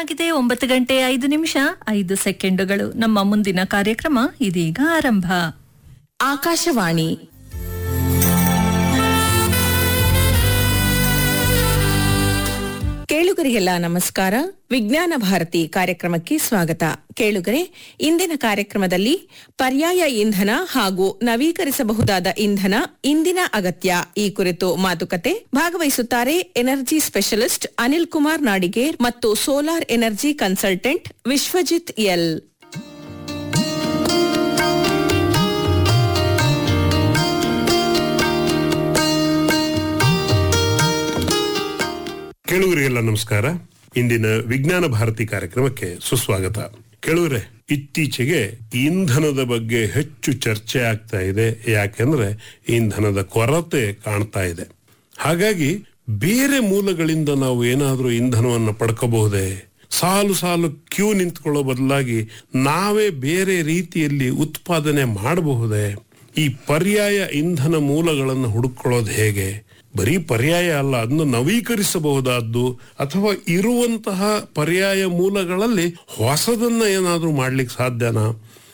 ಆಗಿದೆ ಒಂಬತ್ತು ಗಂಟೆ ಐದು ನಿಮಿಷ ಐದು ಸೆಕೆಂಡುಗಳು ನಮ್ಮ ಮುಂದಿನ ಕಾರ್ಯಕ್ರಮ ಇದೀಗ ಆರಂಭ ಆಕಾಶವಾಣಿ ಕೇಳುಗರಿಗೆಲ್ಲ ನಮಸ್ಕಾರ ವಿಜ್ಞಾನ ಭಾರತಿ ಕಾರ್ಯಕ್ರಮಕ್ಕೆ ಸ್ವಾಗತ ಕೇಳುಗರೆ ಇಂದಿನ ಕಾರ್ಯಕ್ರಮದಲ್ಲಿ ಪರ್ಯಾಯ ಇಂಧನ ಹಾಗೂ ನವೀಕರಿಸಬಹುದಾದ ಇಂಧನ ಇಂದಿನ ಅಗತ್ಯ ಈ ಕುರಿತು ಮಾತುಕತೆ ಭಾಗವಹಿಸುತ್ತಾರೆ ಎನರ್ಜಿ ಸ್ಪೆಷಲಿಸ್ಟ್ ಅನಿಲ್ ಕುಮಾರ್ ನಾಡಿಗೇರ್ ಮತ್ತು solar energy consultant Vishwajit L ಕೇಳುಗರಿಗೆಲ್ಲ ನಮಸ್ಕಾರ ಇಂದಿನ ವಿಜ್ಞಾನ ಭಾರತಿ ಕಾರ್ಯಕ್ರಮಕ್ಕೆ ಸುಸ್ವಾಗತ ಕೇಳುಗರೆ ಇತ್ತೀಚೆಗೆ ಇಂಧನದ ಬಗ್ಗೆ ಹೆಚ್ಚು ಚರ್ಚೆ ಆಗ್ತಾ ಇದೆ ಯಾಕೆಂದ್ರೆ ಇಂಧನದ ಕೊರತೆ ಕಾಣ್ತಾ ಇದೆ ಹಾಗಾಗಿ ಬೇರೆ ಮೂಲಗಳಿಂದ ನಾವು ಏನಾದ್ರೂ ಇಂಧನವನ್ನು ಪಡ್ಕೋಬಹುದೇ ಸಾಲು ಸಾಲು ಕ್ಯೂ ನಿಂತ್ಕೊಳ್ಳೋ ಬದಲಾಗಿ ನಾವೇ ಬೇರೆ ರೀತಿಯಲ್ಲಿ ಉತ್ಪಾದನೆ ಮಾಡಬಹುದೇ ಈ ಪರ್ಯಾಯ ಇಂಧನ ಮೂಲಗಳನ್ನು ಹುಡುಕೊಳ್ಳೋದು ಹೇಗೆ ಬರೀ ಪರ್ಯಾಯ ಅಲ್ಲ ಅದನ್ನು ನವೀಕರಿಸಬಹುದಾದ್ದು ಅಥವಾ ಇರುವಂತಹ ಪರ್ಯಾಯ ಮೂಲಗಳಲ್ಲಿ ಹೊಸದನ್ನ ಏನಾದ್ರೂ ಮಾಡ್ಲಿಕ್ಕೆ ಸಾಧ್ಯನಾ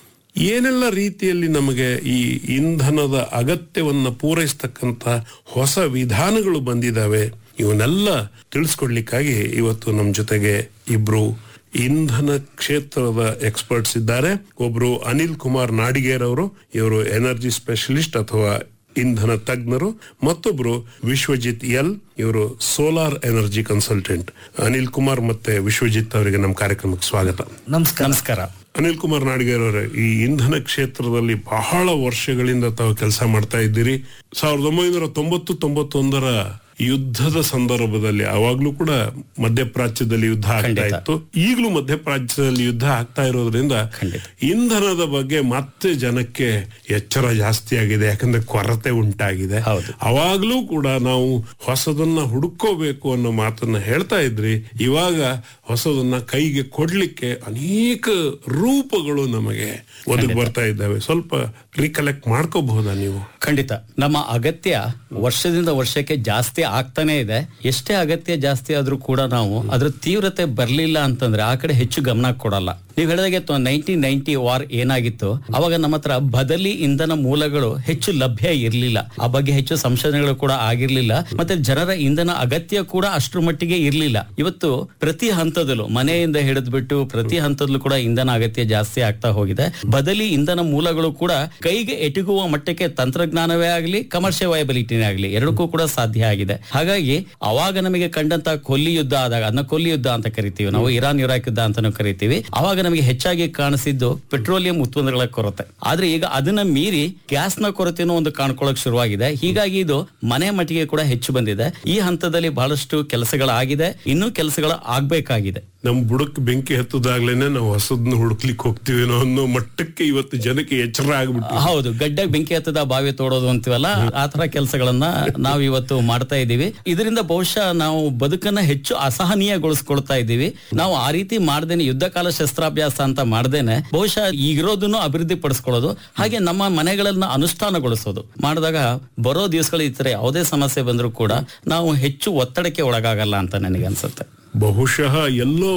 ಏನೆಲ್ಲ ರೀತಿಯಲ್ಲಿ ನಮಗೆ ಈ ಇಂಧನದ ಅಗತ್ಯವನ್ನ ಪೂರೈಸ್ತಕ್ಕಂಥ ಹೊಸ ವಿಧಾನಗಳು ಬಂದಿದ್ದಾವೆ ಇವನ್ನೆಲ್ಲ ತಿಳಿಸ್ಕೊಡ್ಲಿಕ್ಕಾಗಿ ಇವತ್ತು ನಮ್ಮ ಜೊತೆಗೆ ಇಬ್ರು ಇಂಧನ ಕ್ಷೇತ್ರದ ಎಕ್ಸ್ಪರ್ಟ್ಸ್ ಇದ್ದಾರೆ ಒಬ್ರು ಅನಿಲ್ ಕುಮಾರ್ ನಾಡಿಗೇರ್ ಅವರು ಇವರು ಎನರ್ಜಿ ಸ್ಪೆಷಲಿಸ್ಟ್ ಅಥವಾ ಇಂಧನ ತಜ್ಞರು ಮತ್ತೊಬ್ರು ವಿಶ್ವಜಿತ್ ಎಲ್ ಇವರು solar energy consultant Anil Kumar ಮತ್ತೆ ವಿಶ್ವಜಿತ್ ಅವರಿಗೆ ನಮ್ಮ ಕಾರ್ಯಕ್ರಮಕ್ಕೆ ಸ್ವಾಗತ ನಮಸ್ಕಾರ ನಮಸ್ಕಾರ ಅನಿಲ್ ಕುಮಾರ್ ನಾಡಿಗೇರ್ ಅವರೇ ಈ ಇಂಧನ ಕ್ಷೇತ್ರದಲ್ಲಿ ಬಹಳ ವರ್ಷಗಳಿಂದ ತಾವು ಕೆಲಸ ಮಾಡ್ತಾ ಇದ್ದೀರಿ ಸಾವಿರದ ಒಂಬೈನೂರ ತೊಂಬತ್ತು ತೊಂಬತ್ತೊಂದರ ಯುದ್ಧದ ಸಂದರ್ಭದಲ್ಲಿ ಅವಾಗ್ಲೂ ಕೂಡ ಮಧ್ಯಪ್ರಾಚ್ಯದಲ್ಲಿ ಯುದ್ಧ ಆಗ್ತಾ ಖಂಡಿತ. ಇತ್ತು ಈಗಲೂ ಮಧ್ಯಪ್ರಾಚ್ಯದಲ್ಲಿ ಯುದ್ಧ ಆಗ್ತಾ ಇರೋದ್ರಿಂದ ಖಂಡಿತ. ಇಂಧನದ ಬಗ್ಗೆ ಮತ್ತೆ ಜನಕ್ಕೆ ಎಚ್ಚರ ಜಾಸ್ತಿ ಆಗಿದೆ ಯಾಕಂದ್ರೆ ಕೊರತೆ ಉಂಟಾಗಿದೆ ಹೌದು. ಅವಾಗ್ಲೂ ಕೂಡ ನಾವು ಹೊಸದನ್ನ ಹುಡುಕೋಬೇಕು ಅನ್ನೋ ಮಾತನ್ನ ಹೇಳ್ತಾ ಇದ್ರಿ ಇವಾಗ ಹೊಸದನ್ನ ಕೈಗೆ ಕೊಡ್ಲಿಕ್ಕೆ ಅನೇಕ ರೂಪಗಳು ನಮಗೆ ಒದಗಿ ಬರ್ತಾ ಇದ್ದಾವೆ ಸ್ವಲ್ಪ ರಿಕಲೆಕ್ಟ್ ಮಾಡ್ಕೋಬಹುದಾ ನೀವು ಖಂಡಿತ ನಮ್ಮ ಅಗತ್ಯ ವರ್ಷದಿಂದ ವರ್ಷಕ್ಕೆ ಜಾಸ್ತಿ ಆಗ್ತಾನೆ ಇದೆ ಎಷ್ಟೇ ಅಗತ್ಯ ಜಾಸ್ತಿ ಆದ್ರೂ ಕೂಡ ನಾವು ಅದ್ರ ತೀವ್ರತೆ ಬರ್ಲಿಲ್ಲ ಅಂತಂದ್ರೆ ಆ ಕಡೆ ಹೆಚ್ಚು ಗಮನ ಕೊಡಲ್ಲ ನೀವು ಹೇಳಿದಾಗೆ ನೈನ್ಟೀನ್ ನೈನ್ಟಿ ವಾರ್ ಏನಾಗಿತ್ತು ಅವಾಗ ನಮ್ಮ ಹತ್ರ ಬದಲಿ ಇಂಧನ ಮೂಲಗಳು ಹೆಚ್ಚು ಲಭ್ಯ ಇರಲಿಲ್ಲ ಆ ಬಗ್ಗೆ ಹೆಚ್ಚು ಸಂಶೋಧನೆಗಳು ಕೂಡ ಆಗಿರ್ಲಿಲ್ಲ ಮತ್ತೆ ಜನರ ಇಂಧನ ಅಗತ್ಯ ಕೂಡ ಅಷ್ಟರ ಮಟ್ಟಿಗೆ ಇರ್ಲಿಲ್ಲ ಇವತ್ತು ಪ್ರತಿ ಹಂತದಲ್ಲೂ ಮನೆಯಿಂದ ಹಿಡಿದ್ಬಿಟ್ಟು ಪ್ರತಿ ಹಂತದಲ್ಲೂ ಕೂಡ ಇಂಧನ ಅಗತ್ಯ ಜಾಸ್ತಿ ಆಗ್ತಾ ಹೋಗಿದೆ ಬದಲಿ ಇಂಧನ ಮೂಲಗಳು ಕೂಡ ಕೈಗೆ ಎಟುಕುವ ಮಟ್ಟಕ್ಕೆ ತಂತ್ರಜ್ಞಾನವೇ ಆಗಲಿ ಕಮರ್ಷಿಯಲ್ ವಯಬಿಲಿಟಿನೇ ಆಗಲಿ ಎರಡಕ್ಕೂ ಕೂಡ ಸಾಧ್ಯ ಆಗಿದೆ ಹಾಗಾಗಿ ಅವಾಗ ನಮಗೆ ಕಂಡಂತ ಕೊಲ್ಲಿ ಯುದ್ಧ ಆದಾಗ ಅದನ್ನ ಕೊಲ್ಲಿ ಯುದ್ಧ ಅಂತ ಕರಿತೀವಿ ನಾವು ಇರಾನ್ ಇರಾಕ್ ಯುದ್ಧ ಅಂತಾನು ಕರಿತೀವಿ ಅವಾಗ ನಮಗೆ ಹೆಚ್ಚಾಗಿ ಕಾಣಿಸಿದ್ದು ಪೆಟ್ರೋಲಿಯಂ ಉತ್ಪನ್ನಗಳ ಕೊರತೆ ಆದ್ರೆ ಈಗ ಅದನ್ನ ಮೀರಿ ಗ್ಯಾಸ್ ನ ಕೊರತೆನೂ ಒಂದು ಕಾಣ್ಕೊಳ್ಳಕ್ ಶುರುವಾಗಿದೆ ಹೀಗಾಗಿ ಇದು ಮನೆ ಮಟ್ಟಿಗೆ ಕೂಡ ಹೆಚ್ಚು ಬಂದಿದೆ ಈ ಹಂತದಲ್ಲಿ ಬಹಳಷ್ಟು ಕೆಲಸಗಳಾಗಿದೆ ಇನ್ನೂ ಕೆಲಸಗಳು ಆಗ್ಬೇಕಾಗಿದೆ ನಮ್ ಬುಡಕ್ ಬೆಂಕಿ ಹತ್ತದಾಗ್ಲೇನೆ ನಾವು ಹೊಸದನ್ನ ಹುಡುಕ್ಲಿಕ್ಕೆ ಹೋಗ್ತೀವೇನೋ ಅನ್ನೋ ಮಟ್ಟಕ್ಕೆ ಇವತ್ತು ಜನಕ್ಕೆ ಎಚ್ಚರ ಆಗ್ಬಿಟ್ಟು ಹೌದು ಗಡ್ಡೆ ಬೆಂಕಿ ಹತ್ತದ ಬಾವಿ ತೋಡೋದು ಅಂತೀವಲ್ಲ ಆ ತರ ಕೆಲಸಗಳನ್ನ ನಾವು ಇವತ್ತು ಮಾಡ್ತಾ ಇದ್ದೀವಿ ಇದರಿಂದ ಬಹುಶಃ ನಾವು ಬದುಕನ್ನ ಹೆಚ್ಚು ಅಸಹನೀಯಗೊಳಿಸ್ಕೊಳ್ತಾ ಇದ್ದೀವಿ ನಾವು ಆ ರೀತಿ ಮಾಡ್ದೇನೆ ಯುದ್ಧ ಕಾಲ ಶಸ್ತ್ರಾಭ್ಯಾಸ ಅಂತ ಮಾಡ್ದೇನೆ ಬಹುಶಃ ಈಗಿರೋದನ್ನು ಅಭಿವೃದ್ಧಿ ಪಡಿಸ್ಕೊಳ್ಳೋದು ಹಾಗೆ ನಮ್ಮ ಮನೆಗಳನ್ನ ಅನುಷ್ಠಾನಗೊಳಿಸೋದು ಮಾಡಿದಾಗ ಬರೋ ದಿವಸಗಳು ಈ ತರ ಯಾವುದೇ ಸಮಸ್ಯೆ ಬಂದರೂ ಕೂಡ ನಾವು ಹೆಚ್ಚು ಒತ್ತಡಕ್ಕೆ ಒಳಗಾಗಲ್ಲ ಅಂತ ನನಗೆ ಅನ್ಸುತ್ತೆ ಬಹುಶಃ ಎಲ್ಲೋ